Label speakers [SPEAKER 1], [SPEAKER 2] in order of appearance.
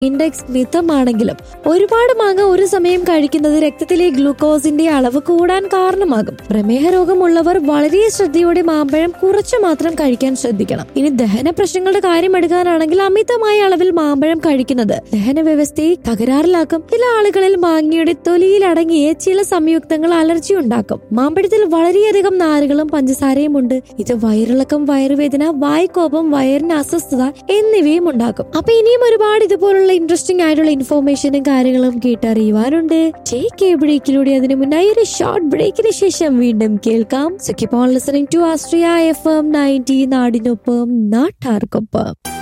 [SPEAKER 1] index മിതമാണെങ്കിലും ഒരുപാട് മാങ്ങ ഒരു സമയം കഴിക്കുന്നത് രക്തത്തിലെ ഗ്ലൂക്കോസിന്റെ അളവ് കൂടാൻ കാരണമാകും പ്രമേഹ രോഗമുള്ളവർ വളരെ ശ്രദ്ധയോടെ മാമ്പഴം കുറച്ചു മാത്രം കഴിക്കാൻ ശ്രദ്ധിക്കണം ഇനി ദഹന പ്രശ്നങ്ങളുടെ കാര്യം എടുക്കാനാണെങ്കിൽ അമിതമായ അളവിൽ മാമ്പഴം കഴിക്കുന്നത് ദഹന വ്യവസ്ഥയെ തകരാറിലാക്കും ചില ആളുകളിൽ മാങ്ങയുടെ തൊലിയിൽ അടങ്ങിയ ചില സംയുക്തങ്ങൾ അലർജി ഉണ്ടാക്കും മാമ്പഴത്തിൽ വളരെയധികം നാരുകളും പഞ്ചസാരയും ഉണ്ട് ഇത് വയറിളക്കം വയറുവേദന വായ്ക്കോപം വയറിന് അസ്വസ്ഥത എന്നിവയും ഉണ്ടാക്കും അപ്പൊ ഇനിയും ഒരുപാട് ഇതുപോലുള്ള ഇൻട്രസ്റ്റിംഗ് ആയിട്ടുള്ള ഇൻഫോർമേഷനും കാര്യങ്ങളും കേട്ടറിയുവാനുണ്ട് ടേക്ക് എ ബ്രേക്കിലൂടെ അതിനു മുന്നായി ഒരു ഷോർട്ട് ബ്രേക്കിന് ശേഷം വീണ്ടും കേൾക്കാം listening to Austria F M ninety നാടിനൊപ്പം നാട്ടാർക്കൊപ്പം